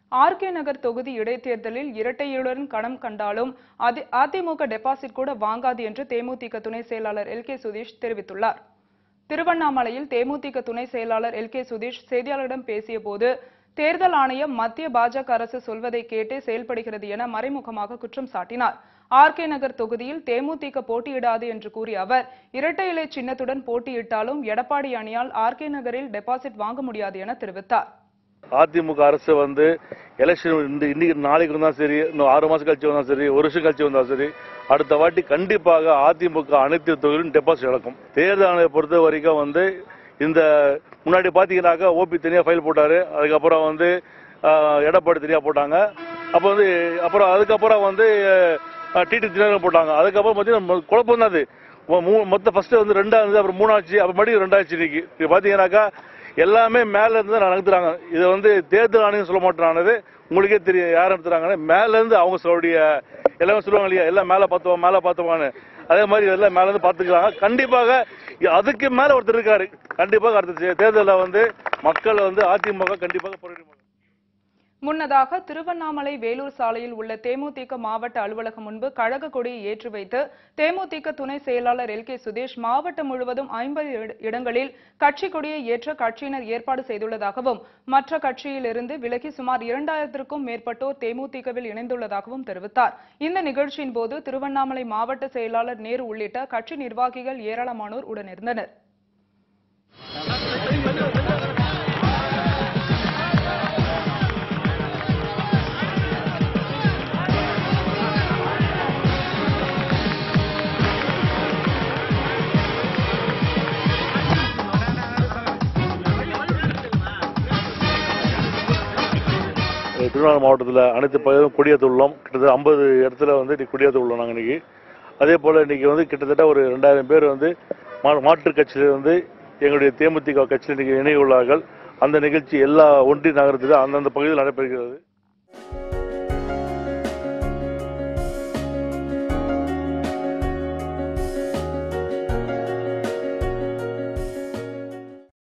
RK நகர் தொகுதி இடைத்தேர்தலில் இரட்டையுடன் களம் கண்டாலும் அதி அதிமுக டெபாசிட் கூட வாங்காது என்று தேமுதிக துணை செயலாளர் எல் கே சுதீஷ் தெரிவித்துள்ளார் திருவண்ணாமலையில் தேமுதிக துணை செயலாளர் எல் கே சுதீஷ் செய்தியாளர்களிடம் பேசியபோது தேர்தல் ஆணையம் மத்திய பாஜக அரசு சொல்வதை கேட்டே செயல்படுகிறது என மறைமுகமாக குற்றம் சாட்டினார் ஆர்கே நகர் தொகுதியில் தேமுதிக போட்டியிடாது என்று கூறிய அவர் இரட்டை இலை சின்னத்துடன் போட்டியிட்டாலும் எடப்பாடி அணியால் ஆர்கே நகரில் டெபாசிட் வாங்க முடியாது என தெரிவித்தார் அதிமுக அரசு வந்து எலெக்ஷன் இந்த இன்னைக்கு நாளைக்கு வந்தாலும் சரி இன்னும் ஆறு மாசம் கழிச்சு வந்தாலும் சரி ஒரு வருஷம் கழிச்சு வந்தாலும் சரி அடுத்த வாட்டி கண்டிப்பாக அதிமுக அனைத்து தொகுதியிலும் டெபாசிட் இழக்கும் தேர்தல் ஆணையை பொறுத்த வரைக்கும் வந்து இந்த முன்னாடி பாத்தீங்கன்னாக்கா ஓபி தனியா ஃபைல் போட்டாரு அதுக்கப்புறம் வந்து ஆஹ், எடப்பாடி தனியா போட்டாங்க அப்போ வந்து அப்புறம் அதுக்கப்புறம் வந்து டிடி தினகரன் போட்டாங்க அதுக்கப்புறம் பார்த்தீங்கன்னா குழப்பம் தான் அது மொ- மூ- மொத்த ஃபர்ஸ்ட் வந்து ரெண்டா இருந்தது அப்புறம் மூணாச்சு அப்புறம் மறுபடியும் ரெண்டாச்சு இன்னைக்கு இது பாத்தீங்கன்னாக்கா எல்லாமே மேல இருந்து தான் நடத்துறாங்க இது வந்து தேர்தல் ஆணையம் சொல்ல மாட்டானது உங்களுக்கே தெரியும் யார் நடத்துறாங்கன்னு மேல இருந்து அவங்க சொல்லுடைய எல்லாமே சொல்லுவாங்க இல்லையா எல்லாம் மேல பார்த்துவோம் மேல பார்த்துவான்னு அதே மாதிரி எல்லாம் மேல இருந்து பார்த்துக்கிறாங்க கண்டிப்பாக அதுக்கு மேல ஒருத்தர் இருக்காரு கண்டிப்பாக அடுத்த தேர்தலில் வந்து மக்கள் வந்து அதிமுக கண்டிப்பாக போராடி முன்னதாக திருவண்ணாமலை வேலூர் சாலையில் உள்ள தேமுதிக மாவட்ட அலுவலகம் முன்பு கழக கொடியை ஏற்றி வைத்து தேமுதிக துணை செயலாளர் எல் கே சுதேஷ் மாவட்டம் முழுவதும் ஐம்பது இடங்களில் கட்சி கொடியை ஏற்ற கட்சியினர் ஏற்பாடு செய்துள்ளதாகவும் மற்ற கட்சியிலிருந்து விலகி சுமார் இரண்டாயிரத்திற்கும் மேற்பட்டோர் தேமுதிகவில் இணைந்துள்ளதாகவும் தெரிவித்தார் இந்த நிகழ்ச்சியின் போது திருவண்ணாமலை மாவட்ட செயலாளர் நேரு உள்ளிட்ட கட்சி நிர்வாகிகள் ஏராளமானோர் உடனிருந்தனர் திருவண்ணாமலை மாவட்டத்தில் அனைத்து பகுதியும் கொடியேற்ற உள்ளோம் கிட்டத்தட்ட ஐம்பது இடத்துல வந்து இன்னைக்கு கொடியேற்ற உள்ளோம் நாங்கள் இன்னைக்கு அதே போல் இன்னைக்கு வந்து கிட்டத்தட்ட ஒரு ரெண்டாயிரம் பேர் வந்து மா- மாற்றுக் கட்சியில் வந்து எங்களுடைய தேமுதிக கட்சியில் இன்னைக்கு இணைய உள்ளார்கள் அந்த நிகழ்ச்சி எல்லா ஒன்றிய நகரத்திலும் அந்தந்த பகுதியில் நடைபெறுகிறது